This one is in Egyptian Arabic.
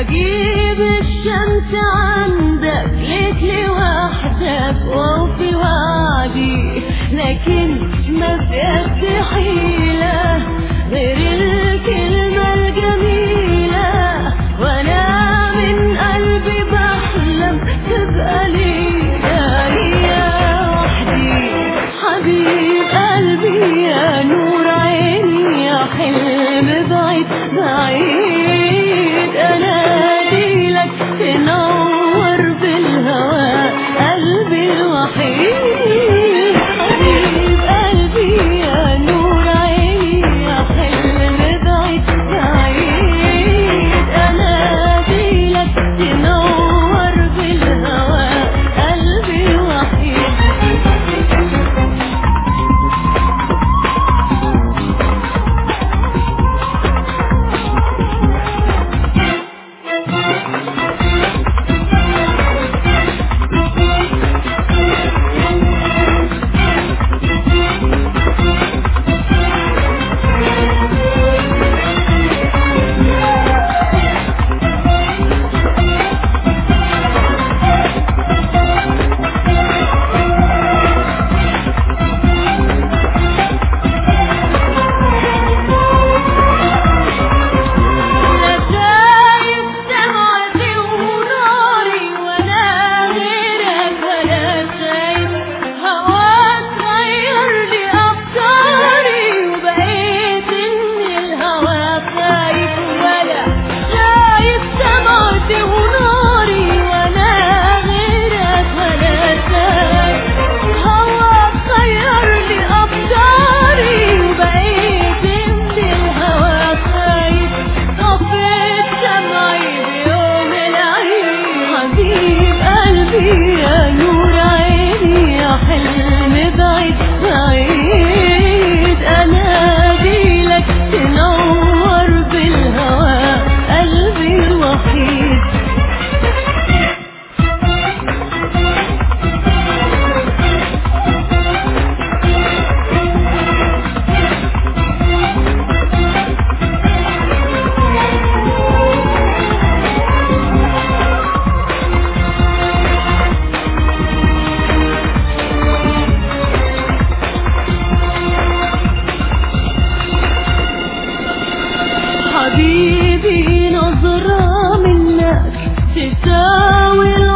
هجيب الشمس عندك ليك لوحدك وفي وعدي لكن ما بقت حيلة غير الكلمة الجميلة وانا من قلبي بحلم تبقى ليا ليا وحدي حبيب قلبي يا نور عيني يا حلم بعيد بعيد انادي لك تنور بالهوى قلبي الوحيد حبيب قلبي يا نور عيني يا حلم بعيد بعيد انادي لك تنور بالهوى قلبي الوحيد لا شايف دمعتي وناري ولا غيرك ولا شايف هواك غير لي أفكاري وبقيت إن الهوا خايف ولا شايف دمعتي وناري ولا غيرك ولا شايف هواك غير لي أفكاري وبقيت إن الهوا خايف طفيت دمعي بيوم العيد حبيب قلبي يا نور عيني يا حلم بعيد بعيد انادي لك تنور بالهوى قلبي الوحيد حبيبي نظرة منك تساوي